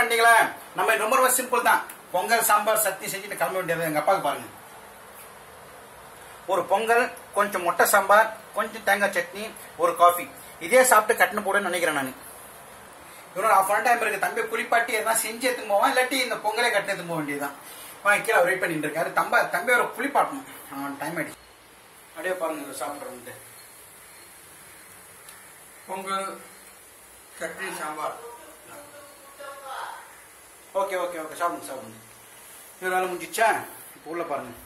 பண்ணிட்டீங்களா நம்ம ரொம்ப ரொம்ப சிம்பிள் தான் பொங்கல் சாம்பார் சட்னி செஞ்சுட்டு கிளம்ப வேண்டியது எங்க அப்பாவுக்கு பாருங்க ஒரு பொங்கல் கொஞ்சம் முட்டை சாம்பார் கொஞ்சம் தேங்காய் சட்னி ஒரு காஃபி இதே சாப்பிட்டு கட்டணு போடுன்னு நினைக்கிறேன் நான் இன்னொரு ஆஃப் டைம் இருக்கு தம்பி குளிப்பாட்டி எதனா செஞ்சு எடுத்துன்னு போவான் இல்லாட்டி இந்த பொங்கலே கட்டி எடுத்துன்னு போக வேண்டியதுதான் வாங்க கீழே வெயிட் பண்ணிட்டு இருக்காரு தம்ப தம்பி ஒரு குளிப்பாட்டணும் அவன் டைம் ஆயிடுச்சு அப்படியே பாருங்க இவர் சாப்பிட்றோம்ட்டு pongal chutney sambar okay okay okay சாப்பிடுங்க சாப்பிடுங்க இவர் வேலை முடிஞ்சிச்சா இப்போ உள்ள பாருங்க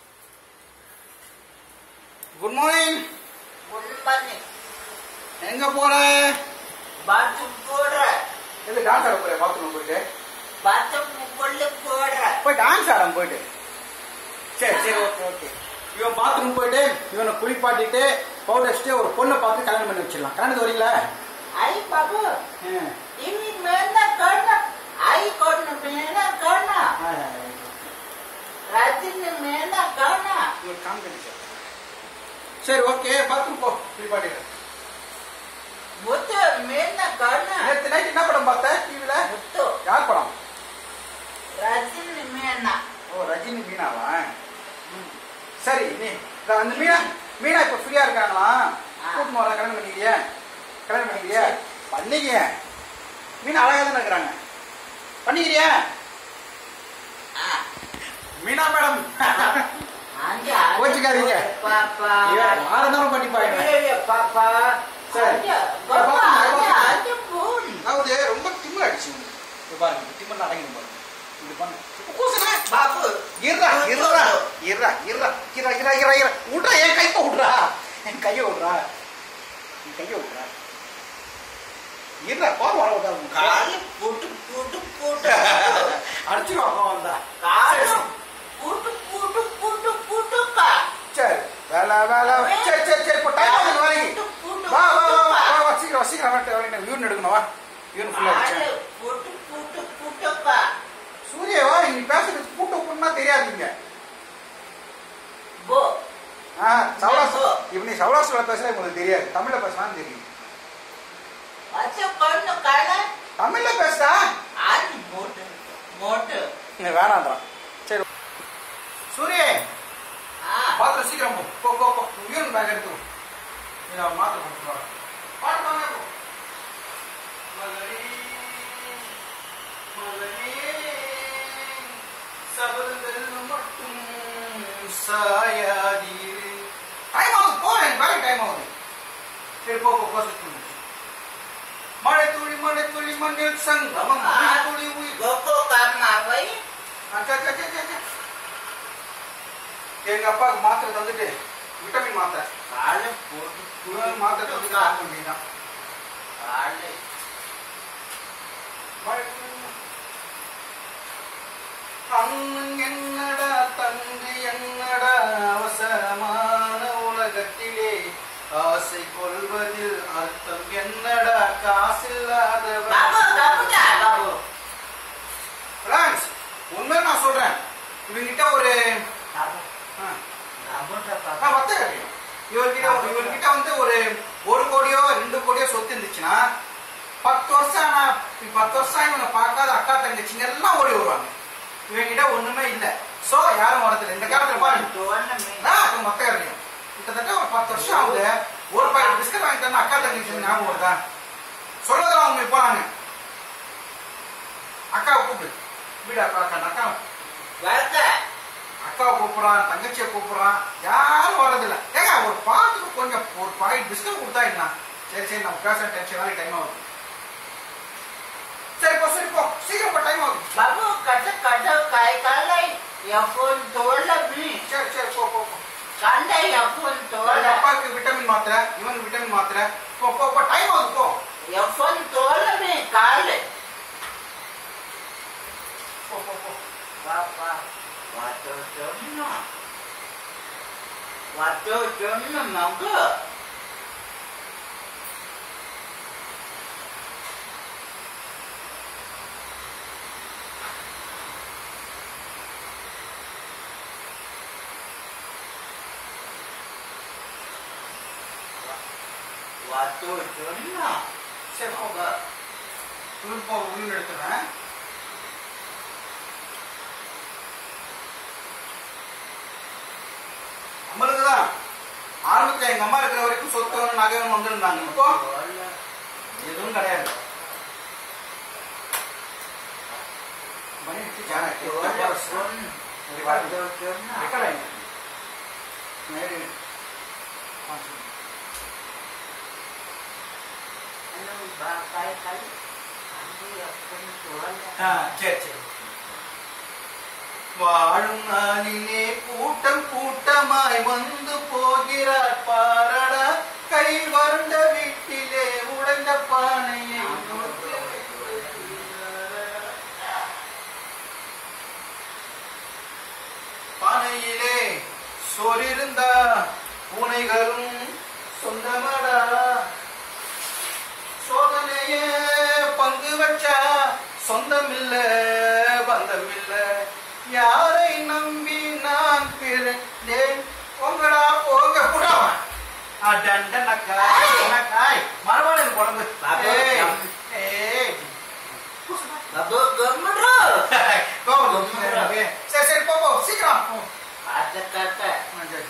குட் மார்னிங் உண்மனே எங்க போற பாத்ரூம் போடுற எது டான்ஸ் ஆட போற பாத்ரூம் போயிட்டு பாத்ரூம் கொள்ள போடுற போய் டான்ஸ் ஆடம் போயிட்டு சரி சரி ஓகே ஓகே இவன் பாத்ரூம் போயிட்டு இவனை குளிப்பாட்டிட்டு பவுடர் அடிச்சுட்டு ஒரு பொண்ணை பார்த்து கல்யாணம் பண்ணி வச்சிடலாம் கல்யாணத்து வரீங்களா ஐ பாபு ஆ. இனி மேல கண்ண ஐ கொண்டு மேல கண்ண ஆ, ஆ, ஆ. ரஜினி மேல கண்ண இவர் காமிக்கணும் சார். சரி ஓகே பாத்ரூம் போ குளிப்பாட்டிடு முத்து மேல கண்ண நேற்று நைட் என்ன படம் பார்த்த டிவில முத்து யார் படம் ரஜினி மேல ஓ ரஜினி மீனாவா ம். சரி நீ இந்த அந்த மீனா மீனா இப்ப ஃப்ரீயா இருக்காங்களா ஆ. கூட்டின்னு வர கல்யாணம் பண்ணிக்கிறியா கல்யாணம் பண்ணிக்கிறியா பண்ணிக்க மீனா அழகா தானே இருக்கிறாங்க பண்ணிக்கிறியா மீனா மேடம் அங்க கோச்சுக்காதீங்க. பாப்பா வாரம் தானே பண்ணிப்பாங்க ஐயோ, பாப்பா சரி. அங்க, பாப்பா பாப்பா, அங்க, பாப்பா. அங்க போன் அதாவது ரொம்ப திமிர் அடிச்சு இது பாருங்க திமிர் அடங்கி பாருங்க இது பண்ணு இப்ப கூசுங்க பாபு இருடா இருடா இருடா இருடா இரா இரா இரா இரா விட்றா என் கையை விட்றா என் கையை விட்றா என் கையை விட்றா இருடா கோபம் வர விட்டா காலு போட்டு போட்டு போட்டு அடிச்சிடும் அவன் வந்தா காலு போட்டு போட்டு போட்டு போட்டுப்பா சரி வேலை வேலை சரி சரி சரி இப்போ டைம் ஆகுது வரைக்கும் வா வா வா வா வா, வா சீக்கிரம் வா, சீக்கிரம் வரட்டு வரட்டு யூரின் எடுக்கணும் வா யூரின் ஃபுல்லாக காலு வச்சேன் போட்டு போட்டு போட்டுப்பா சூரியவா நீ பேசுறது கூட்ட பொண்ணா தெரியாதுங்க போ ஆ சௌராஷ்டிரா இப்போ நீ சௌராஷ்டிராவில் பேசுறது உங்களுக்கு தெரியாது தமிழ்ல பேசலாம்னு தெரியும் வச்ச கண்ணு கால தமிழ்ல பேசுடா ஆதி போட்டு போட்டு நீ வேணான்றான் சரி சூரிய ஆ பாத்திரம் சீக்கிரம் போ போ போ போ யூரின் பேக் எடுத்து நீ அவன் மாத்திரை கொடுத்து வா பாட்டு வாங்க போ மலரே மலரே சபதங்கள் மட்டும் சாயாதீரு டைம் ஆகுது போ எனக்கு பேக் டைம் ஆகுது சரி போ போ போ சுத்தி மழை துளி மழை துளி மண்ணில் சங்கமம் மழை துளி உயிர் கோகோ கர்மா வை அச்சா, அச்சா, அச்சா, அச்சா. எங்க அப்பாவுக்கு மாத்திரை தந்துட்டு விட்டமின் மாத்திரை காலு போட்டு இவன் மாத்திரை தந்துட்டு ஆக வேண்டியதுதான். காலு அண்ணன் என்னடா தங்கை என்னடா அவசரமான உலகத்திலே ஆசை கொள்வதில் அர்த்தம் என்னடா காசில்லாதவன் பாபு பாபுடா பாபு ஃப்ரான்ஸ் உண்மையை நான் சொல்றேன் இவங்கிட்ட ஒரு பாபு ஆ, பாபுடா ஆ, பாபு மொத்த கட்டிடும். இவர்கிட்ட ஒரு- இவர்கிட்ட வந்து ஒரு ஒரு கோடியோ ரெண்டு கோடியோ சொத்து இருந்துச்சுன்னா பத்து வருஷம் ஆனா பத்து வருஷம் இவங்க பார்க்காத அக்கா தங்கச்சிங்க எல்லாம் ஓடி வருவாங்க இவங்கிட்ட ஒண்ணுமே இல்ல சோ யாரும் வரதில்லை இந்த காலத்துல பாருங்க தோணமே ஆ, அது மொத்த கட்டிடும். கிட்டத்தட்ட ஒரு பத்து வருஷம் ஆகுது ஒரு பாக்கெட் பிஸ்கட் வாங்கி தந்தா அக்கா தங்கச்சி ஞாபகம் வருதா சொல்றதுல அவங்க போறாங்க அக்காவை கூப்பிடு வீடு அக்கா அக்கா அக்கா வரத அக்காவை கூப்பிடுறான் தங்கச்சியை கூப்பிடுறான் யாரும் வர்றதில்ல ஏங்க ஒரு பாட்டுக்கு கொஞ்சம் ஒரு பாக்கெட் பிஸ்கட் கொடுத்தா என்ன சரி சரி நம்ம பேசுற டென்ஷன் வேலை டைம் ஆகுது சரி போ சரி போ சீக்கிரம் போ டைம் ஆகுது బాబు కట్ట కట్ట కాయ కాలై ఎఫోన్ తోళ్ళవి சரி சரி போ போ போ కండ ఎఫోన్ எங்க తోళ్ళ அப்பாவுக்கு விட்டமின் மாத்திரை இவனுக்கு விட்டமின் மாத்திரை போ போ போ டைம் ஆகுது போ ఎఫోన్ తోళ్ళవి కాలే போ போ போ పాపా వాతో జొన్న వాతో జొన్న మగ వాతో జొన్న சரி போ మగ உள்ள போ உள்ள எடுத்துறேன் எங்க அம்மா இருக்கிற வரைக்கும் சொத்து வேணும் நகை வேணும் வந்துருந்தாங்க இப்போ எதுவும் கிடையாது மணி அடிச்சு ஜானா, எத்தனை பரஸ்? சரி, வாங்க. ரெக்கார்ட் ஆயிடுச்சு. நேரு. ஆ, சரி. ஆ, சரி சரி வாழும் நாளிலே கூட்டம் கூட்டமாய் வந்து போகிறார் பாரடா கை வறண்ட வீட்டிலே உடைந்த பானையை பானையிலே சோறிருந்தா பூனைகளும் சொந்தமடா சோதனைய பங்கு வச்சா சொந்தமில்ல பந்தமில்ல யாரை நம்பி நான் பிறந்தேன் உங்களா போக கூடாம டண்டனக்காய் மறுபடியும் எனக்கு உடம்பு ஏய், ஏய். கோவம் வந்துருச்சு. சரி சரி போ போ சீக்கிரம் போ. ஆ, சரி, சரி.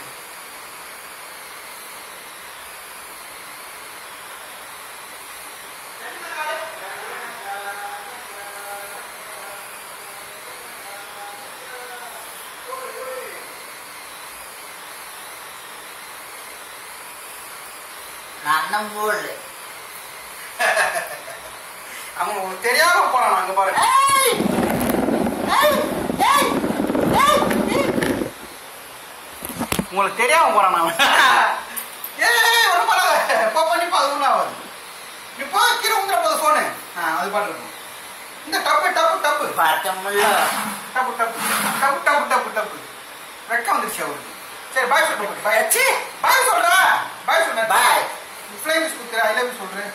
நான் போடல அவன் உனக்கு தெரியாம போறான் அங்க பாரு உங்களுக்கு தெரியாம போறான் அவன் ஏய் ஒன்றும் பண்ணாத போ பண்ணிப்பா அது ஒன்றும் ஆகாது நீ போ கீழே உந்துற போது ஃபோனு ஆ அது பாட்டு இருக்கும் இந்த டப்பு டப்பு டப்பு பார்த்தோம்ல டப்பு டப்பு டப்பு டப்பு டப்பு டப்பு வெக்கம் வந்துருச்சு அவருக்கு சரி பாய் சொல்றேன் பாய் அச்சி பாய் சொல்றா பாய் சொல்றேன் Bye. ஃப்ளைமிஸ் குத்துற ஐ லவ் யூ சொல்றேன்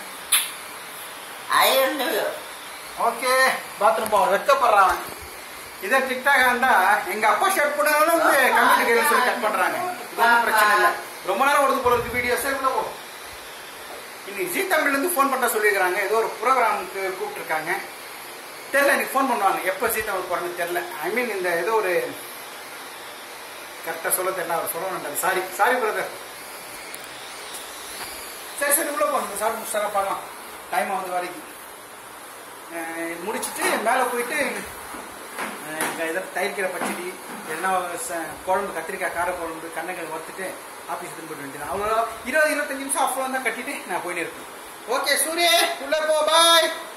அயன் ஓகே பாத்ரூம் போவான் வெக்கப்படுறான் அவன். இதே டிக்டாக் இருந்தா எங்க அப்பா ஷர்ட் போனாலும் வந்து கம்யூனிட்டி கையில் சொல்லி கட் பண்றாங்க இது ஒண்ணும் பிரச்சனை இல்லை ரொம்ப நேரம் ஓடுது போல இருக்கு வீடியோஸ் உள்ள போ இன்னைக்கு ஜி தமிழ்ல இருந்து ஃபோன் பண்ண சொல்லியிருக்காங்க ஏதோ ஒரு ப்ரோக்ராமுக்கு கூப்பிட்டுருக்காங்க தெரியல எனக்கு ஃபோன் பண்ணுவாங்க எப்போ ஜி தமிழ் போறேன்னு தெரியல ஐ மீன் இந்த ஏதோ ஒரு கரெக்டாக சொல்ல தெரியல அவர் சொல்ல வேண்டாம் சாரி சாரி பிரதர் சரி சரி உள்ள போங்க சாப்பிட்டு முடிச்சாரா பார்க்கலாம் டைம் ஆகுது வரைக்கும் அஹ் இது முடிச்சிட்டு மேலே போயிட்டு அஹ் இங்க ஏதாவது தயிர்க்கிற பச்சடி எதனா ச- குழம்பு கத்திரிக்காய் கார குழம்பு கண்ணங்கள் வறுத்துட்டு ஆஃபீஸ் திரும்ப போயிட்டு வேண்டியது அவ்வளோ இருபது இருபத்தஞ்சு நிமிஷம் ஆஃப் தான் கட்டிட்டு நான் போயின்னு இருப்பேன் ஓகே சூரிய உள்ள போ பாய்